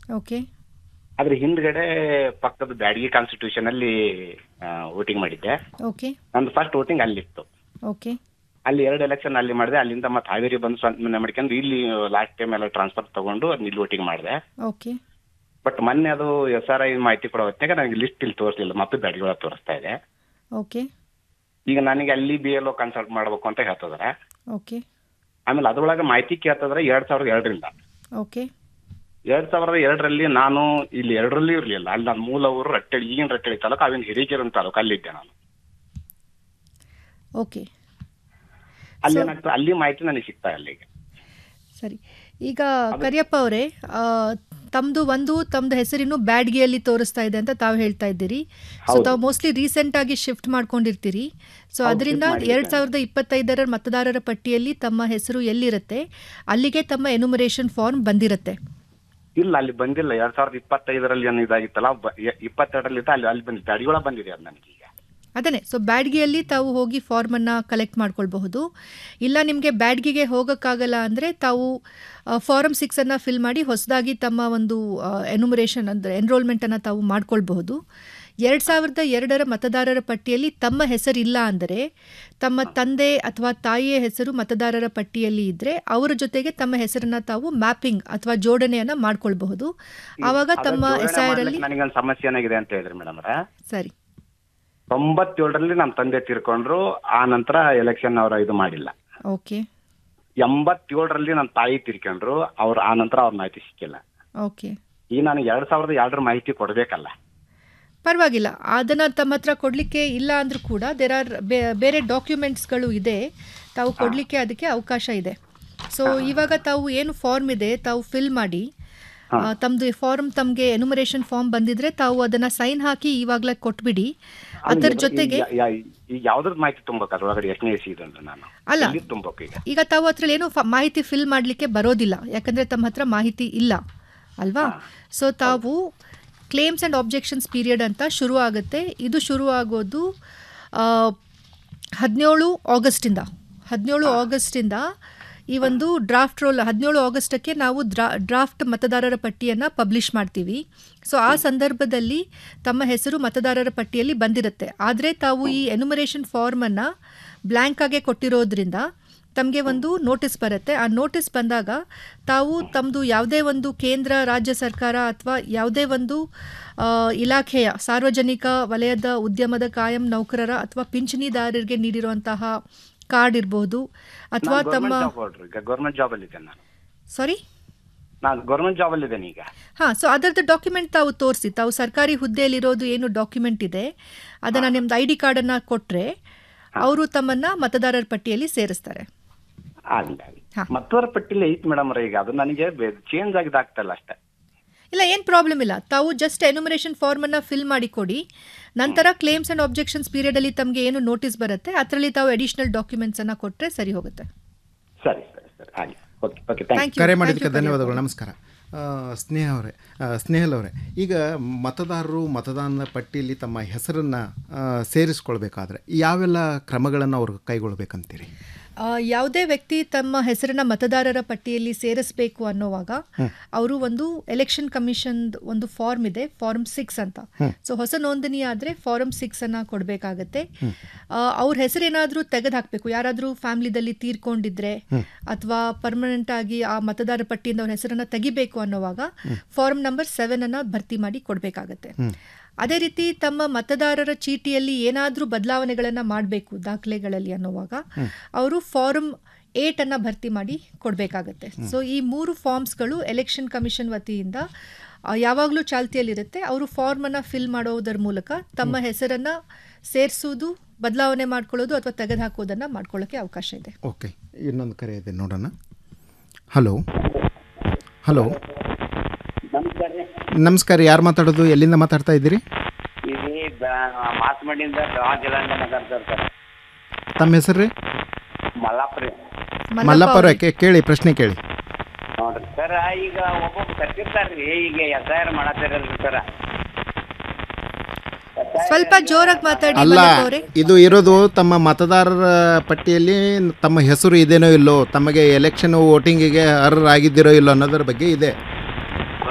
Okay ಅದ್ರ ಹಿಂದ್ಗಡೆ ಪಕ್ಕದ ಬ್ಯಾಡಗಿ ಕಾನ್ಸ್ಟಿಟ್ಯೂಷನ್ ಅಲ್ಲಿ ವೋಟಿಂಗ್ ಮಾಡಿದ್ದೆ ಓಕೆ ನಂದು ಫಸ್ಟ್ ವೋಟಿಂಗ್ ಅಲ್ಲಿತ್ತು ಓಕೆ ಅಲ್ಲಿ ಎರಡು ಎಲೆಕ್ಷನ್ ಅಲ್ಲಿ ಮಾಡಿದೆ ಅಲ್ಲಿಂದ ಮತ್ತೆ ಹಾವೇರಿ ಬಂದು ಸ್ವಂತ ಮಾಡ್ಕೊಂಡು ಇಲ್ಲಿ ಲಾಸ್ಟ್ ಟೈಮ್ ಎಲ್ಲ ಟ್ರಾನ್ಸ್ಫರ್ ತಗೊಂಡು ಅದ್ನ ಇಲ್ಲಿ ವೋಟಿಂಗ್ ಮಾಡಿದೆ ಓಕೆ ಬಟ್ ಮೊನ್ನೆ ಅದು ಎಸ್ ಆರ್ ಐ ಮಾಹಿತಿ ಕೊಡೋ ಹೊತ್ತಿನಾಗ ನನಗೆ ಲಿಸ್ಟ್ ಇಲ್ಲಿ ತೋರಿಸಲಿಲ್ಲ ಮತ್ತೆ ಬ್ಯಾಡಗಿ ಒಳಗೆ ತೋರಿಸ್ತಾ ಇದೆ ಓಕೆ ಈಗ ನನಗೆ ಅಲ್ಲಿ ಬಿ ಎಲ್ ಕನ್ಸಲ್ಟ್ ಮಾಡ್ಬೇಕು ಅಂತ ಹೇಳ್ತಿದಾರೆ ಓಕೆ ಆಮೇಲೆ ಅದ್ರೊಳಗೆ ಮಾಹಿತಿ ಕೇಳ್ತಿದ್ರೆ ಎರಡ್ ಸಾವಿರದ ಎರಡರಿಂದ ಓಕೆ ಎರಡ್ ಸಾವಿರದ ಎರಡರಲ್ಲಿ ನಾನು ಇಲ್ಲಿ ಎರಡರಲ್ಲಿ ಇರ್ಲಿಲ್ಲ ಅಲ್ಲಿ ನನ್ನ ಮೂಲ ಊರು ರಟ್ಟೆಳಿ ಈಗಿನ ರಟ್ಟೆಳಿ ತಾಲೂಕು ಅವಿನ ಹಿರೇಕೆರೆ ತಾಲೂಕು ಅಲ್ಲಿದ್ದೆ ನಾನು ಓಕೆ ಅಲ್ಲಿ ಏನಾಗ್ತದೆ ಅಲ್ಲಿ ಮಾಹಿತಿ ನನಗೆ ಸಿಗ್ತಾ ಇಲ್ಲ ಈಗ ಸರಿ ಈಗ ಕರಿಯಪ್ಪ ಅವರೇ ತಮ್ಮದು ಒಂದು ತಮ್ಮದು ಹೆಸರಿನ್ನು ಬ್ಯಾಡ್ಗಿಯಲ್ಲಿ ತೋರಿಸ್ತಾ ಇದೆ ಅಂತ ತಾವು ಹೇಳ್ತಾ ಇದ್ದೀರಿ ಸೊ ಹೌದು. ತಾವು ಮೋಸ್ಟ್ಲಿ ರೀಸೆಂಟ್ ಆಗಿ ಶಿಫ್ಟ್ ಮಾಡ್ಕೊಂಡಿರ್ತೀರಿ ಸೊ ಹೌದು, ಅದರಿಂದ shift ಮಾಡಿದ್ದೇನೆ. ಎರಡ್ ಸಾವಿರದ ಇಪ್ಪತ್ತೈದರ ಮತದಾರರ ಪಟ್ಟಿಯಲ್ಲಿ ತಮ್ಮ ಹೆಸರು ಎಲ್ಲಿರುತ್ತೆ ಅಲ್ಲಿಗೆ ತಮ್ಮ ಎನುಮರೇಷನ್ ಫಾರ್ಮ್ ಬಂದಿರುತ್ತೆ ಇಲ್ಲ ಅಲ್ಲಿ ಬಂದಿಲ್ಲ ಎರಡ್ ಸಾವಿರದ ಇಪ್ಪತ್ತೈದರಲ್ಲಿ ಏನು ಇದಾಗಿತ್ತಲ್ಲ ಬ- ಎ- ಇಪ್ಪತ್ತೆರಡರಲ್ಲಿ ಇತ್ತು, ಅಲ್ಲಿ ಅಲ್ಲಿ ಬಂದಿದೆ ಅಡಿಗೊಳ ಬಂದಿದೆ ಅದು ನನಗೆ ಈಗ ಅದನ್ನೇ ಸೊ ಬ್ಯಾಡ್ಗಿಯಲ್ಲಿ ತಾವು ಹೋಗಿ ಫಾರ್ಮನ್ನು ಕಲೆಕ್ಟ್ ಮಾಡ್ಕೊಳ್ಬಹುದು ಇಲ್ಲ ನಿಮಗೆ ಬ್ಯಾಡ್ಗಿಗೆ ಹೋಗೋಕ್ಕಾಗಲ್ಲ ಅಂದರೆ ತಾವು ಫಾರಮ್ ಸಿಕ್ಸನ್ನು ಫಿಲ್ ಮಾಡಿ ಹೊಸದಾಗಿ ತಮ್ಮ ಒಂದು ಎನುಮರೇಷನ್ ಅಂದರೆ ಎನ್ರೋಲ್ಮೆಂಟನ್ನು ತಾವು ಮಾಡ್ಕೊಳ್ಬಹುದು ಎರಡು ಸಾವಿರದ ಎರಡರ ಮತದಾರರ ಪಟ್ಟಿಯಲ್ಲಿ ತಮ್ಮ ಹೆಸರಿಲ್ಲ ಅಂದರೆ ತಮ್ಮ ತಂದೆ ಅಥವಾ ತಾಯಿಯ ಹೆಸರು ಮತದಾರರ ಪಟ್ಟಿಯಲ್ಲಿ ಇದ್ದರೆ ಅವರ ಜೊತೆಗೆ ತಮ್ಮ ಹೆಸರನ್ನು ತಾವು ಮ್ಯಾಪಿಂಗ್ ಅಥವಾ ಜೋಡಣೆಯನ್ನು ಮಾಡ್ಕೊಳ್ಬಹುದು ಆವಾಗ ಅದನ್ನ ತಮ್ಮ ಜೋಡಣೆ ಎಸ್ ಐ ಆರ್ ಅಲ್ಲಿ ಮಾಡ್ಲಿಕ್ಕೆ ನನಗೊಂದು ಸಮಸ್ಯೆ ಏನಾಗಿದೆ ಅಂತ ಹೇಳಿದ್ರಿ ಮೇಡಮ್ ಸರಿ ತೊಂಬತ್ತೇಳರಲ್ಲಿ ನಮ್ಮ ತಂದೆ ತೀರ್ಕೊಂಡ್ರು ಆ ನಂತರ ಎಲೆಕ್ಷನ್ ಅವ್ರ ಇದು ಮಾಡಿಲ್ಲ ಓಕೆ ಎಂಬತ್ತೇಳರಲ್ಲಿ ನನ್ನ ತಾಯಿ ತೀರ್ಕೊಂಡ್ರು ಅವ್ರ ಆ ನಂತರ ಅವ್ರ ಮಾಹಿತಿ ಸಿಕ್ಕಿಲ್ಲ ಓಕೆ ಈಗ ನಾನು ಎರಡ್ ಸಾವಿರದ ಎರಡರ ಮಾಹಿತಿ ಕೊಡ್ಬೇಕಲ್ಲ ಪರವಾಗಿಲ್ಲ ಅದನ್ನು ತಮ್ಮ ಹತ್ರ ಕೊಡಲಿಕ್ಕೆ ಇಲ್ಲ ಅಂದರೂ ಕೂಡ ದೇರ್ ಆರ್ ಬೇರೆ ಡಾಕ್ಯುಮೆಂಟ್ಸ್ಗಳು ಇದೆ ತಾವು ಕೊಡಲಿಕ್ಕೆ ಅದಕ್ಕೆ ಅವಕಾಶ ಇದೆ ಸೊ ಇವಾಗ ತಾವು ಏನು ಫಾರ್ಮ್ ಇದೆ ತಾವು ಫಿಲ್ ಮಾಡಿ ಆ, ತಮ್ದು ಫಾರ್ಮ್ ತಮಗೆ ಎನುಮರೇಷನ್ ಫಾರ್ಮ್ ಬಂದಿದ್ರೆ ತಾವು ಅದನ್ನು ಸೈನ್ ಹಾಕಿ ಇವಾಗಲೇ ಕೊಟ್ಬಿಡಿ ಅದರ ಜೊತೆಗೆ ಈಗ ಯಾ- ಈಗ ಯಾವ್ದ್ರದ್ದು ಮಾಹಿತಿ ತುಂಬಬೇಕು ಅದ್ರೊಳಗಡೆ ಎಷ್ಟನೇ ಇಸಿ ಇದೆ ಅಂತ ನಾನು ಅಲ್ಲ. ಎಲ್ಲಿ ತುಂಬಬೇಕು ಈಗ ಈಗ ತಾವು ಅದ್ರಲ್ಲಿ ಏನು ಫ- ಮಾಹಿತಿ ಫಿಲ್ ಮಾಡಲಿಕ್ಕೆ ಬರೋದಿಲ್ಲ ಯಾಕಂದರೆ ತಮ್ಮ ಹತ್ರ ಮಾಹಿತಿ ಇಲ್ಲ ಅಲ್ವಾ ಸೊ ತಾವು ಕ್ಲೇಮ್ಸ್ ಆ್ಯಂಡ್ ಆಬ್ಜೆಕ್ಷನ್ಸ್ ಪೀರಿಯಡ್ ಅಂತ ಶುರು ಆಗುತ್ತೆ ಇದು ಶುರು ಆಗೋದು ಹದಿನೇಳು ಆಗಸ್ಟಿಂದ ಹದಿನೇಳು ಆಗಸ್ಟಿಂದ ಈ ಒಂದು ಡ್ರಾಫ್ಟ್ ರೋಲ್ ಹದಿನೇಳು ಆಗಸ್ಟಕ್ಕೆ ನಾವು ಡ್ರಾ ಡ್ರಾಫ್ಟ್ ಮತದಾರರ ಪಟ್ಟಿಯನ್ನು ಪಬ್ಲಿಷ್ ಮಾಡ್ತೀವಿ ಸೊ ಆ ಸಂದರ್ಭದಲ್ಲಿ ತಮ್ಮ ಹೆಸರು ಮತದಾರರ ಪಟ್ಟಿಯಲ್ಲಿ ಬಂದಿರುತ್ತೆ ಆದರೆ ತಾವು ಈ ಎನುಮರೇಷನ್ ಫಾರ್ಮನ್ನು ಬ್ಲ್ಯಾಂಕಾಗೆ ಕೊಟ್ಟಿರೋದ್ರಿಂದ ತಮಗೆ ಒಂದು ನೋಟಿಸ್ ಬರುತ್ತೆ ಆ ನೋಟಿಸ್ ಬಂದಾಗ ತಾವು ತಮ್ಮದು ಯಾವುದೇ ಒಂದು ಕೇಂದ್ರ ರಾಜ್ಯ ಸರ್ಕಾರ ಅಥವಾ ಯಾವುದೇ ಒಂದು ಆ, ಇಲಾಖೆಯ ಸಾರ್ವಜನಿಕ ವಲಯದ ಉದ್ಯಮದ ಕಾಯಂ ನೌಕರರ ಅಥವಾ ಪಿಂಚಣಿದಾರರಿಗೆ ನೀಡಿರುವಂತಹ ಕಾರ್ಡ್ ಇರ್ಬೋದು ಅಥವಾ ತಮ್ಮ ಈಗ ಗೌರ್ಮೆಂಟ್ ಜಾಬ್ ಅಲ್ಲಿ ಇದ್ದೇನೆ ನಾನು ಸಾರಿ ನಾನು ಗೌರ್ಮೆಂಟ್ ಜಾಬ್ ಅಲ್ಲಿ ಇದ್ದೇನೆ ಈಗ ಹಾಂ ಸೊ ಅದರದ್ದು ಡಾಕ್ಯುಮೆಂಟ್ ತಾವು ತೋರಿಸಿ ತಾವು ಸರ್ಕಾರಿ ಹುದ್ದೆಯಲ್ಲಿರೋದು ಏನು ಡಾಕ್ಯುಮೆಂಟ್ ಇದೆ ಅದನ್ನು ನಿಮ್ದು ಐ ಡಿ ಕಾರ್ಡನ್ನು ಕೊಟ್ಟರೆ ಅವರು ತಮ್ಮನ್ನು ಮತದಾರರ ಪಟ್ಟಿಯಲ್ಲಿ ಸೇರಿಸ್ತಾರೆ ಆಗ್ಲಿ ಆಗ್ಲಿ ಮತ್ತವರ ಪಟ್ಟಿಲಿ ಐತಿ ಮೇಡಮ್ ಈಗ ಅದು ನನಗೆ ಚೇಂಜ್ ಆಗಿದ್ದು ಆಗ್ತಾ ಇಲ್ಲ ಅಷ್ಟೇ ಇಲ್ಲ ಏನು ಪ್ರಾಬ್ಲಮ್ ಇಲ್ಲ ತಾವು ಜಸ್ಟ್ ಎನುಮರೇಷನ್ ಫಾರ್ಮನ್ನು ಫಿಲ್ ಮಾಡಿ ಕೊಡಿ ನಂತರ ಕ್ಲೇಮ್ಸ್ ಆ್ಯಂಡ್ ಆಬ್ಜೆಕ್ಷನ್ಸ್ ಪೀರಿಯಡಲ್ಲಿ ತಮಗೆ ಏನು ನೋಟಿಸ್ ಬರುತ್ತೆ ಅದರಲ್ಲಿ ತಾವು ಅಡಿಷನಲ್ ಡಾಕ್ಯುಮೆಂಟ್ಸನ್ನು ಕೊಟ್ಟರೆ ಸರಿ ಹೋಗುತ್ತೆ ಸರಿ ಸರಿ ಸರಿ ಆಗ್ಲಿ okay okay thank Thank you. ಕರೆ Thank ಮಾಡಿದ್ದಕ್ಕೆ you, ಧನ್ಯವಾದಗಳು ನಮಸ್ಕಾರ ಆ, ಸ್ನೇಹ ಅವರೇ ಆ, ಸ್ನೇಹಲ್ ಅವರೇ ಈಗ ಮತದಾರರು ಮತದಾನ ಪಟ್ಟಿಯಲ್ಲಿ ತಮ್ಮ ಹೆಸರನ್ನು ಸೇರಿಸ್ಕೊಳ್ಬೇಕಾದ್ರೆ ಯಾವೆಲ್ಲ ಕ್ರಮಗಳನ್ನು ಅವರು ಕೈಗೊಳ್ಬೇಕಂತೀರಿ ಆ, ಯಾವುದೇ ವ್ಯಕ್ತಿ ತಮ್ಮ ಹೆಸರನ್ನ ಮತದಾರರ ಪಟ್ಟಿಯಲ್ಲಿ ಸೇರಿಸಬೇಕು ಅನ್ನೋವಾಗ ಅವರು ಒಂದು ಎಲೆಕ್ಷನ್ ಕಮಿಷನ್ ಒಂದು ಫಾರ್ಮ್ ಇದೆ ಫಾರ್ಮ್ ಸಿಕ್ಸ್ ಅಂತ ಸೊ ಹೊಸ ನೋಂದಣಿ ಆದರೆ ಫಾರ್ಮ್ ಸಿಕ್ಸ್ ಅನ್ನ ಕೊಡಬೇಕಾಗತ್ತೆ ಅವ್ರ ಹೆಸರೇನಾದರೂ ತೆಗೆದು ಹಾಕಬೇಕು ಯಾರಾದರೂ ಫ್ಯಾಮಿಲಿದಲ್ಲಿ ತೀರ್ಕೊಂಡಿದ್ರೆ ಅಥವಾ ಪರ್ಮನೆಂಟ್ ಆಗಿ ಆ ಮತದಾರ ಪಟ್ಟಿಯಿಂದ ಅವ್ರ ಹೆಸರನ್ನ ತೆಗಿಬೇಕು ಅನ್ನೋವಾಗ ಫಾರ್ಮ್ ನಂಬರ್ ಸೆವೆನ್ ಅನ್ನ ಭರ್ತಿ ಮಾಡಿ ಕೊಡಬೇಕಾಗತ್ತೆ ಅದೇ ರೀತಿ ತಮ್ಮ ಮತದಾರರ ಚೀಟಿಯಲ್ಲಿ ಏನಾದರೂ ಬದಲಾವಣೆಗಳನ್ನು ಮಾಡಬೇಕು ದಾಖಲೆಗಳಲ್ಲಿ ಅನ್ನೋವಾಗ ಅವರು ಫಾರ್ಮ್ ಏಟ್ ಅನ್ನ ಭರ್ತಿ ಮಾಡಿ ಕೊಡಬೇಕಾಗತ್ತೆ ಸೊ ಈ ಮೂರು ಫಾರ್ಮ್ಸ್ಗಳು ಎಲೆಕ್ಷನ್ ಕಮಿಷನ್ ವತಿಯಿಂದ ಆ, ಯಾವಾಗಲೂ ಚಾಲ್ತಿಯಲ್ಲಿರುತ್ತೆ ಅವರು ಫಾರ್ಮನ್ನು ಫಿಲ್ ಮಾಡೋದರ ಮೂಲಕ ತಮ್ಮ ಹೆಸರನ್ನು ಸೇರಿಸೋದು ಬದಲಾವಣೆ ಮಾಡ್ಕೊಳ್ಳೋದು ಅಥವಾ ತೆಗೆದುಹಾಕೋದನ್ನು ಮಾಡ್ಕೊಳ್ಳೋಕ್ಕೆ ಅವಕಾಶ ಇದೆ ಓಕೆ ಇನ್ನೊಂದು ಕರೆ ಇದೆ ನೋಡೋಣ ಹಲೋ ಹಲೋ ನಮಸ್ಕಾರ ರೀ ನಮಸ್ಕಾರ ಯಾರು ಮಾತಾಡೋದು ಎಲ್ಲಿಂದ ಮಾತಾಡ್ತಾ ಇದ್ದೀರಿ ಇಲ್ಲಿ ಮಾಸಮಡಿಯಿಂದ ಬೆಳಗಾವಿ ಜಿಲ್ಲೆಯಿಂದ ಮಾತಾಡ್ತಾರೆ ಸರ್ ತಮ್ಮ ಹೆಸರು ರೀ ಮಲ್ಲಾಪುರ ರೀ ಮಲ್ಲಪ್ಪ ಅವರೇ ಕೇ- ಕೇಳಿ ಪ್ರಶ್ನೆ ಕೇಳಿ ನೋಡ್ರಿ ಸರ್ ಈಗ ಒಬ್ಬೊಬ್ಬ ಕಟ್ಟಿರ್ತಾರ್ರಿ ಈಗ ಎಸ್ ಐ ಆರ್ ಮಾಡತ್ತಿರಲ್ರಿ ಸರ್ ಸ್ವಲ್ಪ ಜೋರಾಗಿ ಮಾತಾಡಿ ಅಲ್ಲ ಮಲ್ಲಪ್ಪ ಅವರೇ ಇದು ಇರೋದು ತಮ್ಮ ಮತದಾರರ ಪಟ್ಟಿಯಲ್ಲಿ ತಮ್ಮ ಹೆಸರು ಇದೇನೋ ಇಲ್ಲೋ ತಮಗೆ ಎಲೆಕ್ಷನ್ ವೋಟಿಂಗಿಗೆ ಅರ್ಹರಾಗಿದ್ದೀರೋ ಇಲ್ಲೋ ಅನ್ನೋದ್ರ ಬಗ್ಗೆ ಇದೆ